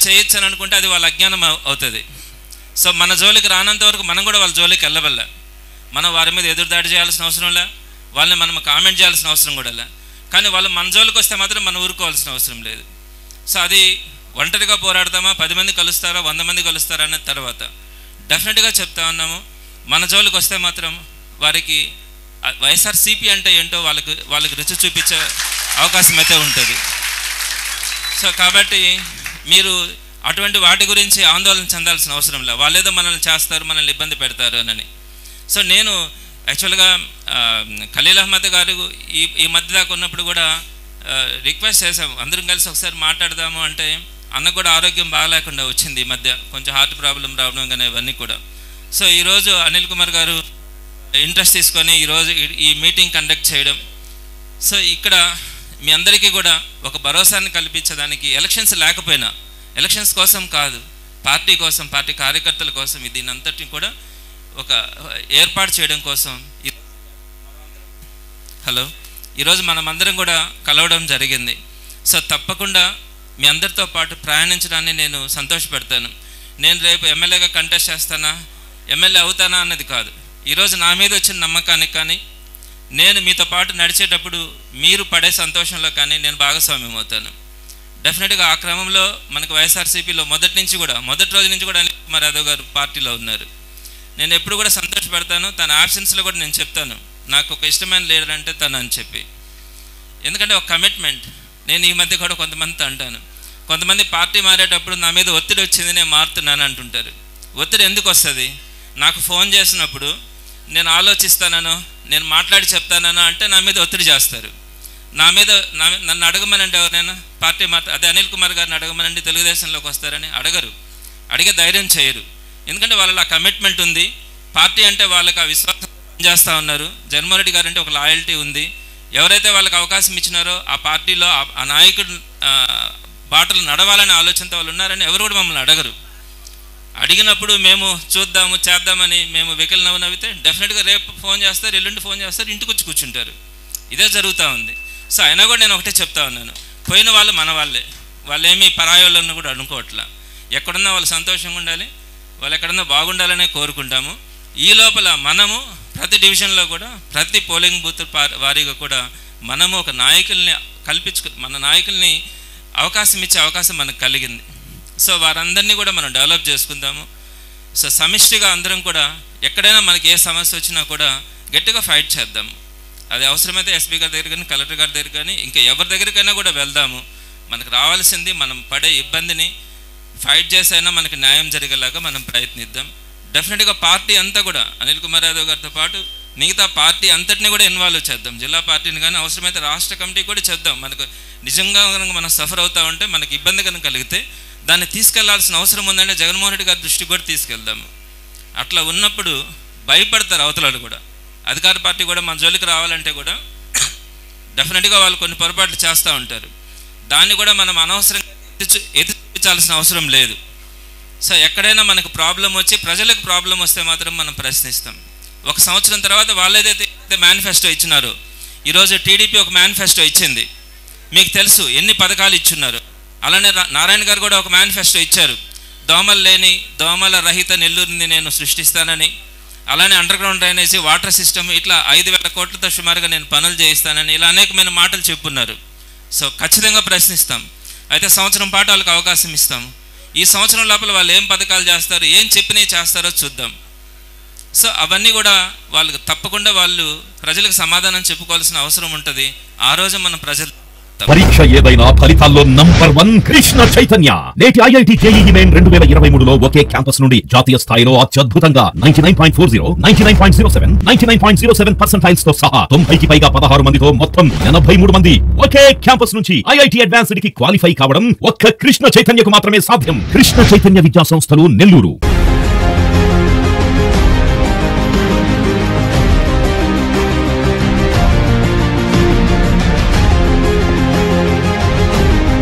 చేయొచ్చు అని అనుకుంటే అది వాళ్ళ అజ్ఞానం అవు- అవుతుంది సో మన జోలికి రానంత వరకు మనం కూడా వాళ్ళ జోలికి వెళ్ళవల్ల మనం వారి మీద ఎదురుదాడి చేయాల్సిన అవసరం లే వాళ్ళని మనం కామెంట్ చేయాల్సిన అవసరం కూడా లే కానీ వాళ్ళు మన జోలికి వస్తే మాత్రం మనం ఊరుకోవాల్సిన అవసరం లేదు సో అది ఒంటరిగా పోరాడతామా పది మంది కలుస్తారా వంద మంది కలుస్తారా అనే తర్వాత డెఫినెట్గా చెప్తా ఉన్నాము మన జోలికి వస్తే మాత్రం వారికి ఆ వైఎస్ఆర్సీపీ అంటే ఏంటో వాళ్ళకి వాళ్ళకి రుచి చూపించే అవకాశం అయితే ఉంటుంది సో కాబట్టి మీరు అటువంటి వాటి గురించి ఆందోళన చెందాల్సిన అవసరం లేదు వాళ్ళేదో మనల్ని చేస్తారు మనల్ని ఇబ్బంది పెడతారు అని సో నేను యాక్చువల్గా ఆ, ఖలీల్ అహ్మద్ గారు ఈ ఈ మధ్య దాకా ఉన్నప్పుడు కూడా ఆ, రిక్వెస్ట్ చేసాము అందరం కలిసి ఒకసారి మాట్లాడదాము అంటే అన్నకు కూడా ఆరోగ్యం బాగాలేకుండా వచ్చింది ఈ మధ్య కొంచెం హార్ట్ ప్రాబ్లం రావడం కానీ ఇవన్నీ కూడా సో ఈరోజు అనిల్ కుమార్ గారు ఇంట్రెస్ట్ తీసుకొని ఈరోజు ఈ- ఈ మీటింగ్ కండక్ట్ చేయడం సో ఇక్కడ మీ అందరికీ కూడా ఒక భరోసాని కల్పించడానికి ఎలక్షన్స్ లేకపోయినా ఎలక్షన్స్ కోసం కాదు పార్టీ కోసం పార్టీ కార్యకర్తల కోసం దీని అంతటిని కూడా ఒక ఏర్పాటు చేయడం కోసం ఈ- హలో ఈరోజు మనమందరం కూడా కలవడం జరిగింది సో తప్పకుండా మీ అందరితో పాటు ప్రయాణించడాన్ని నేను సంతోషపెడతాను నేను రేపు ఎమ్మెల్యేగా కంటెస్ట్ చేస్తానా ఎమ్మెల్యే అవుతానా అన్నది కాదు ఈరోజు నా మీద వచ్చిన నమ్మకానికి కానీ నేను మీతో పాటు నడిచేటప్పుడు మీరు పడే సంతోషంలో కానీ నేను భాగస్వామ్యం అవుతాను డెఫినెట్గా ఆ క్రమంలో మనకు వైఎస్ఆర్సీపీలో మొదటి నుంచి కూడా మొదటి రోజు నుంచి కూడా అనిల్ కుమార్ యాదవ్ గారు పార్టీలో ఉన్నారు నేను ఎప్పుడు కూడా సంతోషపడతాను తన ఆబ్సెన్స్లో కూడా నేను చెప్తాను నాకు ఒక ఇష్టమైన లీడర్ అంటే తను అని చెప్పి ఎందుకంటే ఒక కమిట్మెంట్ నేను ఈ మధ్య కూడా కొంతమందితో అంటాను కొంతమంది పార్టీ మారేటప్పుడు నా మీద ఒత్తిడి వచ్చింది నేను మారుతున్నాను అంటుంటారు ఒత్తిడి ఎందుకు వస్తుంది నాకు ఫోన్ చేసినప్పుడు నేను ఆలోచిస్తానను నేను మాట్లాడి చెప్తానను అంటే నా మీద ఒత్తిడి చేస్తారు నా మీద నా నన్ను అడగమనండి ఎవరైనా పార్టీ మాట అదే అనిల్ కుమార్ గారిని అడగమనండి తెలుగుదేశంలోకి వస్తారని అడగరు అడిగే ధైర్యం చేయరు ఎందుకంటే వాళ్ళ కమిట్మెంట్ ఉంది పార్టీ అంటే వాళ్ళకి ఆ విశ్వాసం చేస్తూ ఉన్నారు జగన్మోహన్ రెడ్డి గారు అంటే ఒక లాయల్టీ ఉంది ఎవరైతే వాళ్ళకి అవకాశం ఇచ్చినారో ఆ పార్టీలో ఆ- ఆ నాయకుడు ఆ, బాటలు నడవాలనే ఆలోచనతో వాళ్ళు ఉన్నారని ఎవరు కూడా మమ్మల్ని అడగరు అడిగినప్పుడు మేము చూద్దాము చేద్దామని మేము వెకిల్ నవ్వు నవ్వితే డెఫినెట్గా రేపు ఫోన్ చేస్తారు ఎల్లుండి ఫోన్ చేస్తారు ఇంటికి వచ్చి కూర్చుంటారు ఇదే జరుగుతూ ఉంది సో అయినా కూడా నేను ఒకటే చెప్తా ఉన్నాను పోయిన వాళ్ళు మన వాళ్ళే వాళ్ళు ఏమీ పరాయోళ్ళని కూడా అనుకోవట్లా ఎక్కడున్నా వాళ్ళు సంతోషంగా ఉండాలి వాళ్ళు ఎక్కడన్నా బాగుండాలనే కోరుకుంటాము ఈ లోపల మనము ప్రతి డివిజన్లో కూడా ప్రతి పోలింగ్ బూత్ పా- వారీగా కూడా మనము ఒక నాయకుల్ని కల్పించుకు మన నాయకుల్ని అవకాశం ఇచ్చే అవకాశం మనకు కలిగింది సో వారందరినీ కూడా మనం డెవలప్ చేసుకుందాము సో సమిష్టిగా అందరం కూడా ఎక్కడైనా మనకి ఏ సమస్య వచ్చినా కూడా గట్టిగా ఫైట్ చేద్దాము అది అవసరమైతే ఎస్పీ గారి దగ్గర కానీ కలెక్టర్ గారి దగ్గర కానీ ఇంకా ఎవరి దగ్గరికైనా కూడా వెళ్దాము మనకు రావాల్సింది మనం పడే ఇబ్బందిని ఫైట్ చేసైనా మనకి న్యాయం జరిగేలాగా మనం ప్రయత్నిద్దాం డెఫినెట్గా పార్టీ అంతా కూడా అనిల్ కుమార్ యాదవ్ గారితో పాటు మిగతా పార్టీ అంతటిని కూడా ఇన్వాల్వ్ చేద్దాం జిల్లా పార్టీని కానీ అవసరమైతే రాష్ట్ర కమిటీ కూడా చేద్దాం మనకు నిజంగా కనుక మనం సఫర్ అవుతా ఉంటే మనకి ఇబ్బంది కనుక కలిగితే దాన్ని తీసుకెళ్లాల్సిన అవసరం ఉందంటే జగన్మోహన్ రెడ్డి గారి దృష్టికి కూడా తీసుకెళ్దాము అట్లా ఉన్నప్పుడు భయపడతారు అవతలాడు కూడా అధికార పార్టీ కూడా మన జోలికి రావాలంటే కూడా డెఫినెట్గా వాళ్ళు కొన్ని పొరపాట్లు చేస్తూ ఉంటారు దాన్ని కూడా మనం అనవసరంగా ఎత్తి ఎత్తి చూపించాల్సిన అవసరం లేదు సో ఎక్కడైనా మనకు ప్రాబ్లం వచ్చి ప్రజలకు ప్రాబ్లం వస్తే మాత్రం మనం ప్రశ్నిస్తాం ఒక సంవత్సరం తర్వాత వాళ్ళు ఏదైతే మేనిఫెస్టో ఇచ్చినారో ఈరోజు టీడీపీ ఒక మేనిఫెస్టో ఇచ్చింది మీకు తెలుసు ఎన్ని పథకాలు ఇచ్చున్నారు అలానే రా- నారాయణ గారు కూడా ఒక మేనిఫెస్టో ఇచ్చారు దోమలు లేని దోమల రహిత నెల్లూరుని నేను సృష్టిస్తానని అలానే underground drainage water system ఇట్లా ఐదు వేల కోట్లతో సుమారుగా నేను పనులు చేయిస్తానని ఇలా అనేకమైన మాటలు చెప్పున్నారు సో ఖచ్చితంగా ప్రశ్నిస్తాం అయితే సంవత్సరం పాటు వాళ్ళకి అవకాశం ఇస్తాం ఈ సంవత్సరం లోపల వాళ్ళు ఏం పథకాలు చేస్తారు ఏం చెప్పినవి చేస్తారో చూద్దాం సో అవన్నీ కూడా వాళ్ళకి తప్పకుండా వాళ్ళు ప్రజలకు సమాధానం చెప్పుకోవాల్సిన అవసరం ఉంటుంది ఆ రోజు మనం ప్రజలు పరీక్ష ఏదైనా ఫలితాల్లో నంబర్ వన్ కృష్ణ చైతన్య నేటి ఐఐటి జేఈఈ మెయిన్ రెండు వేల ఇరవై మూడులో ఒకే క్యాంపస్ నుండి జాతీయ స్థాయిలో అత్యద్భుతంగా ninety nine point four zero ninety nine point zero seven ninety nine point zero seven percentiles తో సహా తొంభైకి పైగా పదహారు మందితో మొత్తం ఎనభై మూడు మంది ఒకే క్యాంపస్ నుంచి ఐఐటి అడ్వాన్స్డ్ కి క్వాలిఫై కావడం ఒక్క కృష్ణ చైతన్యకు మాత్రమే సాధ్యం కృష్ణ చైతన్య విద్యా సంస్థలు నెల్లూరు